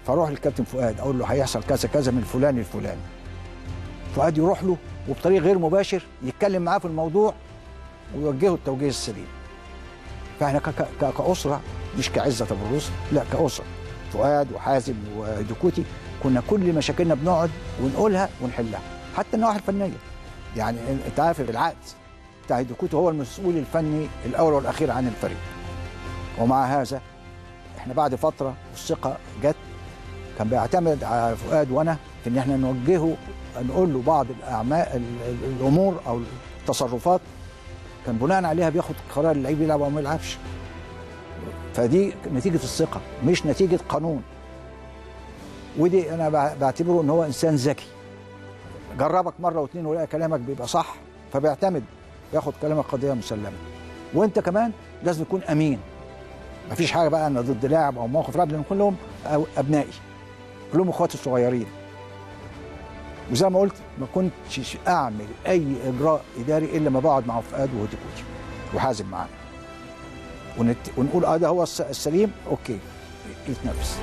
فاروح للكابتن فؤاد اقول له هيحصل كذا كذا من فلان الفلاني فؤاد يروح له وبطريق غير مباشر يتكلم معاه في الموضوع ويوجهه التوجيه السليم فاحنا ك- ك- ك- كاسره مش كعزه ابو الروس لا كاسره فؤاد وحازم ودكوتي كنا كل مشاكلنا بنقعد ونقولها ونحلها حتى النواحي الفنيه يعني انت عارف العقد بتاع دكوتي هو المسؤول الفني الاول والاخير عن الفريق ومع هذا احنا بعد فتره والثقه جت كان بيعتمد على فؤاد وانا في ان احنا نوجهه نقول له بعض الاعمال ال- ال- الامور او التصرفات كان بناء عليها بياخد قرار اللعيب يلعب او ما يلعبش فدي نتيجه الثقه مش نتيجه قانون ودي انا بع- بعتبره ان هو انسان ذكي جربك مره واثنين ولقى كلامك بيبقى صح فبيعتمد ياخد كلامك قضيه مسلمه وانت كمان لازم تكون امين مفيش حاجه بقى انا ضد لاعب او موقف لاعب لان كلهم أو- ابنائي كلهم اخواتي الصغيرين وزي ما قلت ما كنتش اعمل اي اجراء اداري الا ما بقعد مع فؤاد وهديكوتي وحازم معانا ونت... ونقول اه ده هو الس- السليم اوكي يتنفس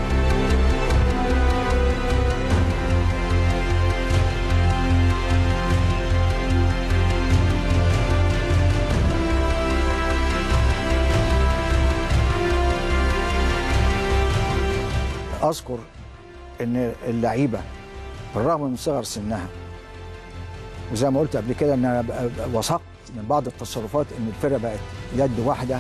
اذكر ان اللعيبه بالرغم من صغر سنها وزي ما قلت قبل كده ان انا بقى- بقى وثقت من بعض التصرفات ان الفرقه بقت يد واحده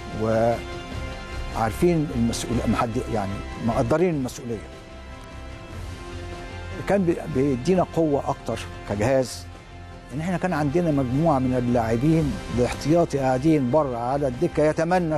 وعارفين المسؤوليه محد يعني مقدرين المسؤوليه كان بي- بيدينا قوه اكتر كجهاز ان احنا كان عندنا مجموعه من اللاعبين الاحتياطي قاعدين بره على الدكه يتمنى